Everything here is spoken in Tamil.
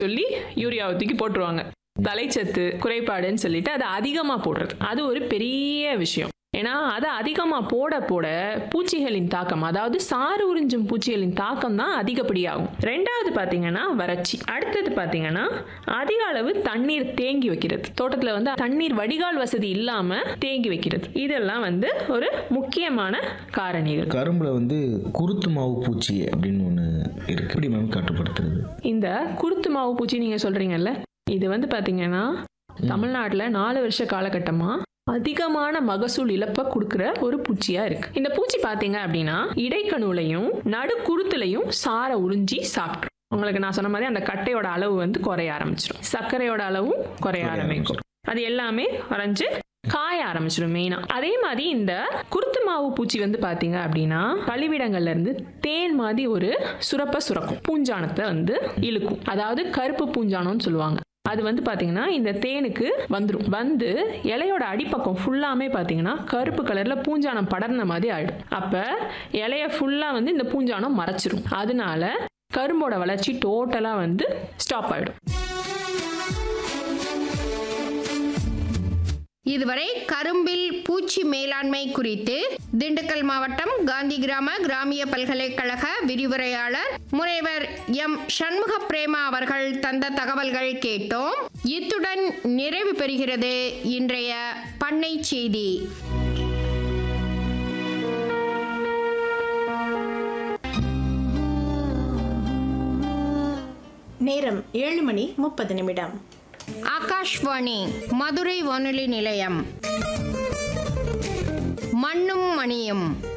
சொல்லி யூரியாவை தூக்கி போட்டுருவாங்க தலைச்சத்து குறைபாடுன்னு சொல்லிட்டு அதை அதிகமாக போடுறது அது ஒரு பெரிய விஷயம் ஏன்னா அதை அதிகமாக போட போட பூச்சிகளின் தாக்கம் அதாவது சாறு உறிஞ்சும் பூச்சிகளின் தாக்கம் தான் அதிகப்படியாகும் ரெண்டாவது பார்த்தீங்கன்னா வறட்சி அடுத்தது பார்த்தீங்கன்னா அதிக அளவு தண்ணீர் தேங்கி வைக்கிறது தோட்டத்தில் வந்து தண்ணீர் வடிகால் வசதி இல்லாமல் தேங்கி வைக்கிறது இதெல்லாம் வந்து ஒரு முக்கியமான காரணிகள் கரும்புல வந்து குருத்து மாவு பூச்சி அப்படின்னு ஒன்று இருக்கு எப்படி மேம் கட்டுப்படுத்துறது இந்த குருத்து மாவு பூச்சி நீங்கள் சொல்கிறீங்கல்ல இது வந்து பார்த்தீங்கன்னா தமிழ்நாட்டில் நாலு வருஷ காலகட்டமாக அதிகமான மகசூல் இழப்பை கொடுக்குற ஒரு பூச்சியா இருக்கு இந்த பூச்சி பார்த்தீங்க அப்படின்னா இடைக்கணுலையும் நடுக்குருத்துலையும் சாரை உறிஞ்சி சாப்பிட்ரும் உங்களுக்கு நான் சொன்ன மாதிரி அந்த கட்டையோட அளவு வந்து குறைய ஆரம்பிச்சிடும் சர்க்கரையோட அளவும் குறைய ஆரம்பிக்கும் அது எல்லாமே வரைஞ்சு காய ஆரம்பிச்சிடும் மெயினா அதே மாதிரி இந்த குருத்து மாவு பூச்சி வந்து பாத்தீங்க அப்படின்னா கழிவிடங்கள்ல இருந்து தேன் மாதிரி ஒரு சுரப்ப சுரக்கும் பூஞ்சானத்தை வந்து இழுக்கும் அதாவது கருப்பு பூஞ்சானம்னு சொல்லுவாங்க அது வந்து பாத்தீங்கன்னா இந்த தேனுக்கு வந்துடும் வந்து இலையோட அடிப்பக்கம் ஃபுல்லாமே பாத்தீங்கன்னா கருப்பு கலர்ல பூஞ்சானம் படர்ந்த மாதிரி ஆயிடும் அப்ப இலைய ஃபுல்லா வந்து இந்த பூஞ்சானம் மறைச்சிரும் அதனால கரும்போட வளர்ச்சி டோட்டலா வந்து ஸ்டாப் ஆயிடும் இதுவரை கரும்பில் பூச்சி மேலாண்மை குறித்து திண்டுக்கல் மாவட்டம் காந்தி கிராம கிராமிய பல்கலைக்கழக விரிவுரையாளர் முனைவர் எம் சண்முக பிரேமா அவர்கள் தந்த தகவல்கள் கேட்டோம் இத்துடன் நிறைவு பெறுகிறது இன்றைய பண்ணை செய்தி நேரம் ஏழு மணி முப்பது நிமிடம் ஆகாஷ்வாணி மதுரை வானொலி நிலையம் மண்ணும் மணியும்